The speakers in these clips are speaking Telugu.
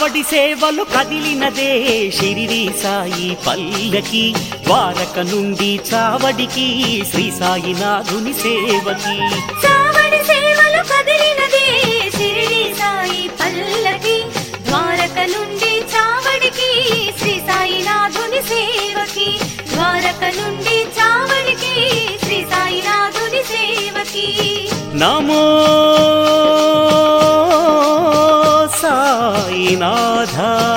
చావడి సేవలు కదిలినదే షిరిడి సాయి పల్లకి ద్వారక నుండి చావడికి శ్రీ సాయినాథుని సేవకి చావడి సేవలు కదిలినదే షిరిడి సాయి పల్లకి ద్వారక నుండి చావడికి శ్రీ సాయినాథుని సేవకి ద్వారక నుండి చావడికి శ్రీ సాయినాథుని సేవకి నమో సాయినాథ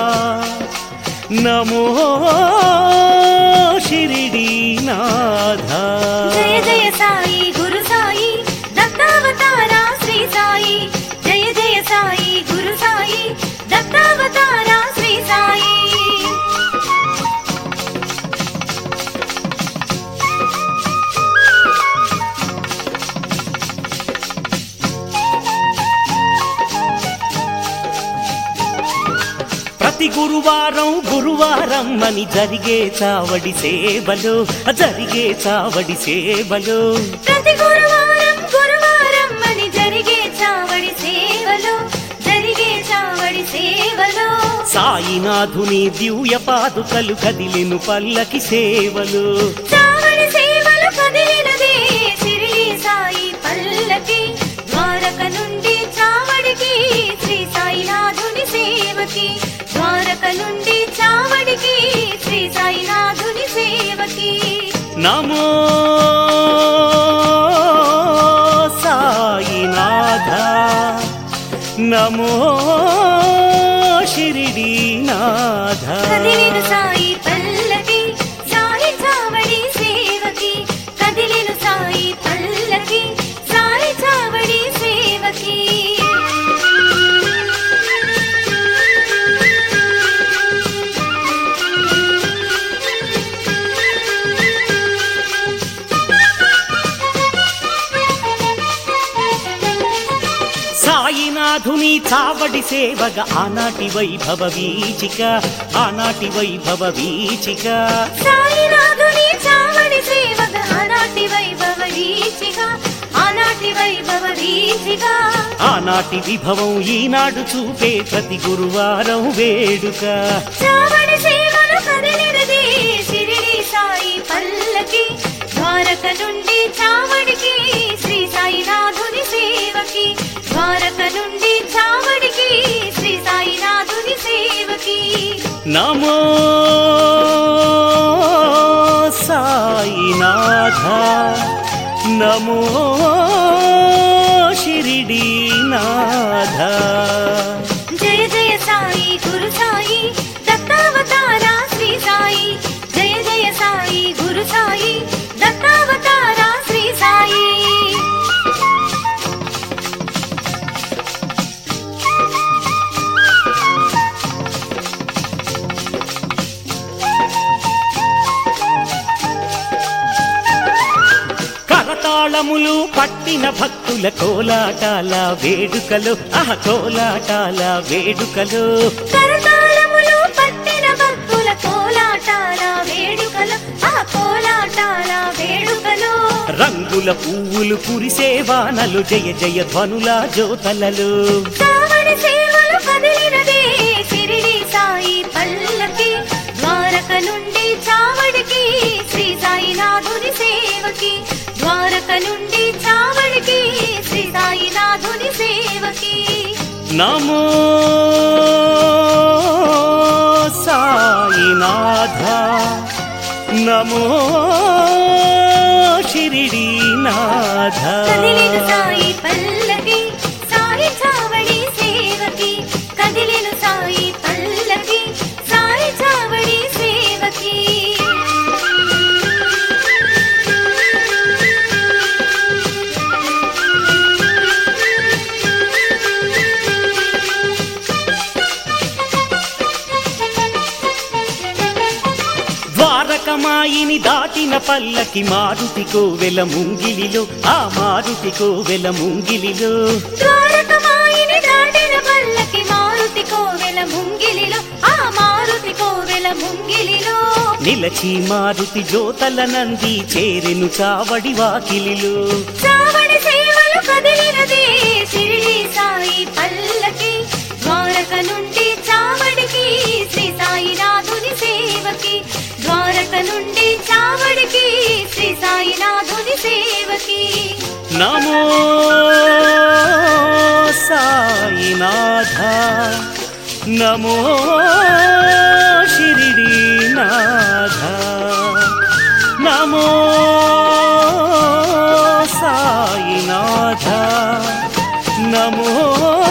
నమో షిరిడీనాథ జయ జయ సాయి గురు సాయి దత్తావతార శ్రీ సాయి జయ జయ సాయి గురు సాయి దత్తావతార శ్రీ సాయి ప్రతి గురువారం గురువారం అని జరిగే చావడి సేవలు జరిగే చావడి సేవలు ప్రతి గురువారం గురువారం అని జరిగే చావడి సేవలో జరిగే చావడి సేవలో సాయినాథుని దివ్య పాదుకలు కదిలిను పల్లకి సేవలు చావడి సేవలు కదిలినదే షిరిడి సాయి పల్లకి ద్వారక నుండి చావడికి శ్రీ సాయినాథుని సేవకి ద్వారక నుండి చావడికి శ్రీ సాయినాథుని సేవకి నమో సాయినాథ నమో షిరిడీనాథ కదిలిను సాయి పల్లకి సాయి చావడి సేవకి కదిలిను సాయి పల్లకి సాయి చావడి సేవకి సాయినాథుని చావడి సేవగ ఆనాటి వైభవ వీచిక ఆనాటి వైభవ వీచిక సాయినాథుని చావడి సేవగా ఆనాటి వైభవ వీచిగా ఆనాటి వైభవ వీచిగా ఆనాటి విభవం ఈనాడు చూపే ప్రతి గురువారం వేడుక చావడి సేవలు కదిలినది షిరిడి సాయి పల్లకి ద్వారక నుండి చావడికి శ్రీ సాయినాథుని సేవకి ద్వారక నుండి చావడికి శ్రీ సాయినాథుని సేవకి నమో సాయినాథ నమో షిరిడీనాథ జయ జయ సాయి గురు సాయి దత్తావతార శ్రీ సాయి జయ జయ సాయి గురు సాయి దత్తావతార శ్రీ సాయి కరతాళములు పట్టిన భక్తుల కోలాటాల వేడుకలు ఆహ కోలాటాల వేడుకలు కరతాళములు పట్టిన భక్తుల కోలాటాల వేడుకలు ఆ కోలాటాల వేడుకలు రంగుల పువ్వులు కురిసే వానలు జయ జయ ధ్వనుల జ్యోతలలు చావడి సేవలు కదిలినదే షిరిడి సాయి పల్లకి ద్వారక నుండి చావడికి శ్రీ సాయినాథుని సేవకి ద్వారక నుండి చావడికి శ్రీ సాయినాథుని సేవకి నమో సాయినాథ నమో షిరిడీనాథ కదిలిను సాయి పల్లకి సాయి చావడి సేవకి కదిలిను సాయి పల్లకి సాయి చావడి సేవకి ద్వారకమాయిని దాటిన పల్లకి మారుతి కోవెల ముంగిలిలో ఆ మారుతి కోవెల ముంగిలిలో ద్వారకమాయిని దాటిన పల్లకి మారుతి కోవెల ముంగిలిలో ఆ మారుతి కోవెల ముంగిలిలో నిలచి మారుతి జ్యోతల నంది చేరెను చావడి వాకిలిలో చావడి సేవలు కదిలినదే షిరిడి సాయి పల్లకి ద్వారక నుండి చావడి నమో సాయినాథ నమో షిరిడీనాథ నమో సాయినాథ నమో